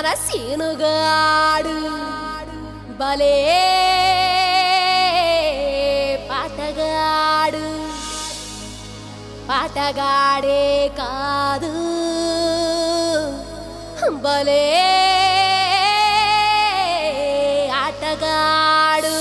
మన సీనుగాడు భలే పాటగాడు పాటగాడే కాదు భలే ఆటగాడు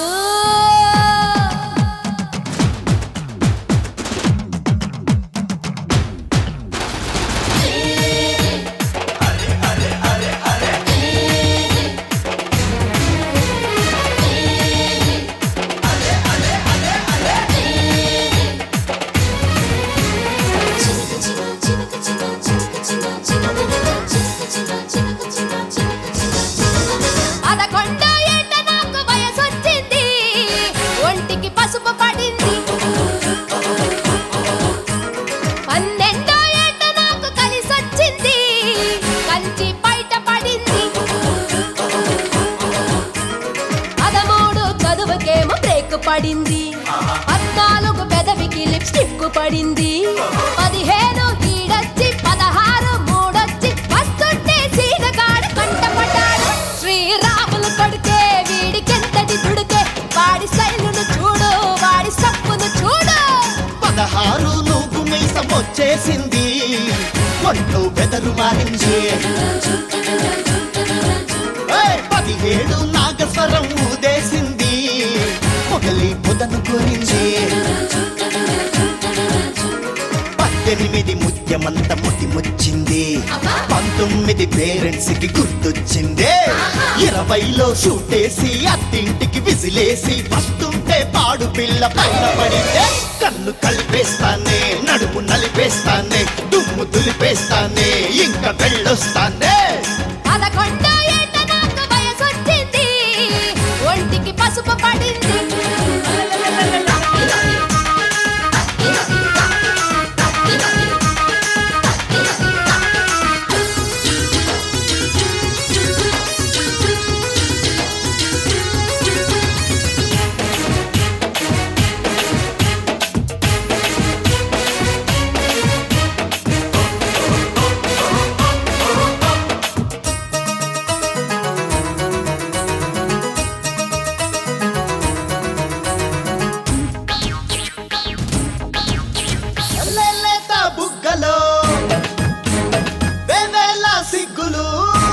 పదకొండో ఏట నాకు వయసొచ్చింది ఒంటికి పసుపు పడింది పన్నెండో ఏట నాకు కలిసొచ్చింది కంచి బయట పడింది పదమూడు చదువుకేమో బ్రేక్ పడింది పద్నాలుగు పెదవికి లిప్స్టిక్ పడింది పదిహేను ఈడొచ్చి పదహారు మూడొచ్చి వస్తుంటే సీనగాడు కంటపడ్డాడు శ్రీరాములు కొడుకే వీడికెంతటి దుడుకే వాడి శైలును చూడు వాడి సప్పును చూడు పదహారు నువ్వు మీసం వచ్చేసింది ఒంట్లో బెదరు మారింది ఏయ్, పదిహేడు నాగస్వరం ఊదేసింది మొగలి పొదను కోరింది పద్దెనిమిది ముత్యమంత ముతి ముచ్చింది పంతొమ్మిది పేరెంట్స్ కి గుర్తొచ్చింది ఇరవైలో షూటేసి అత్తింటికి విసిలేసి వస్తుంటే పాడు పిల్ల పైన పడితే కన్ను కలిపేస్తానే నడుము నలిపేస్తానే దుమ్ము దులిపేస్తానే ఇంకా వెళ్ళొస్తానే పదకొండో ఏట నాకు వయసొచ్చింది ఒంటికి పసుపు పడింది లేలేత బుగ్గలో వేవేల సిగ్గులు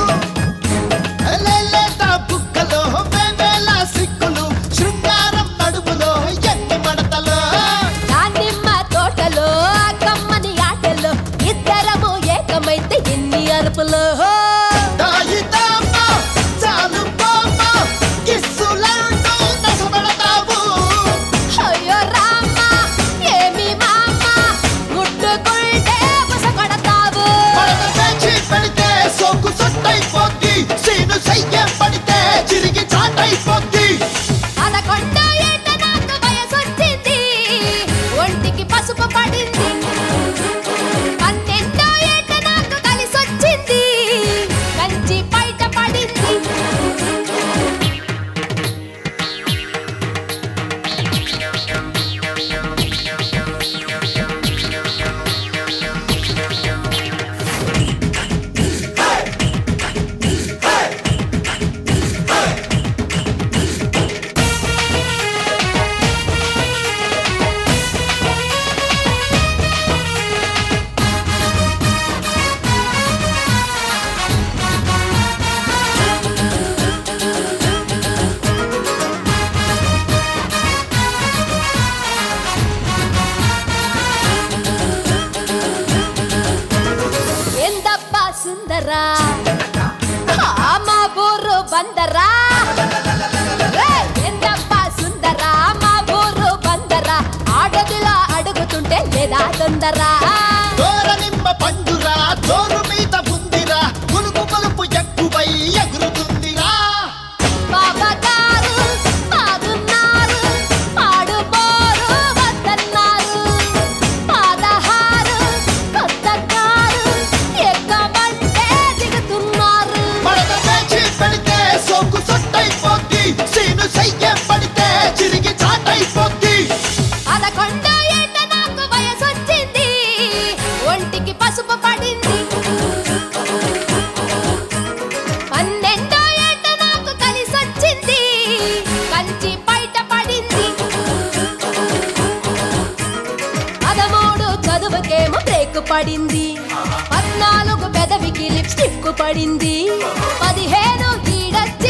లేలేత బుగ్గలో వేవేల సిగ్గులు శృంగారం నడుములో ఎన్ని మడతలో దానిమ్మ తోటలో కమ్మని ఆటలో ఇద్దరము ఏకమైతే ఎన్ని అరుపులో దాయిదామా, చాలు బామ్మ, కిస్సులాంటూ నసబడతావు. అయ్యో రామ్మ ఏమి మామ ముట్టుకుంటే బుసగొడతావు పడక పేచి పెడితే సోకు సొట్టయిపోద్ది. సీను సయ్యం పడితే చిరిగి చాటయిపోద్ది. పదకొండో ఏట నాకు వయసొచ్చింది ఒంటికి పసుపు పడింది పన్నెండో ఏట నాకు కలిసొచ్చింది కంచి బయట పడింది ఎందబ్బా సుందరా ఆమ బూరు బందరా రేయ్, ఎందబ్బా సుందరా మా ఊరు బందరా ఆడదిలా అడుగుతుంటే లేదా తొందరా దోర నిమ్మ పండురా, జోరు మీద ఉందిరా, కులుకు పలుపు ఎక్కువై ఎగురుతుందిరా. బాబాగారు బాగున్నారు పాడుబోరు వద్దన్నారు పదహారు కొత్త కారు ఎక్కమంటే దిగుతున్నారు పడక పేచి పెడితే సోకు సొట్టయిపోద్ది. సీను సయ్యం పడితే చిరిగి చాటయిపోద్ది. పదకొండో ఏట నాకు వయసొచ్చింది పడింది పద్నాలుగు పెదవికి లిప్స్టిక్ పడింది పదిహేను ఈడొచ్చి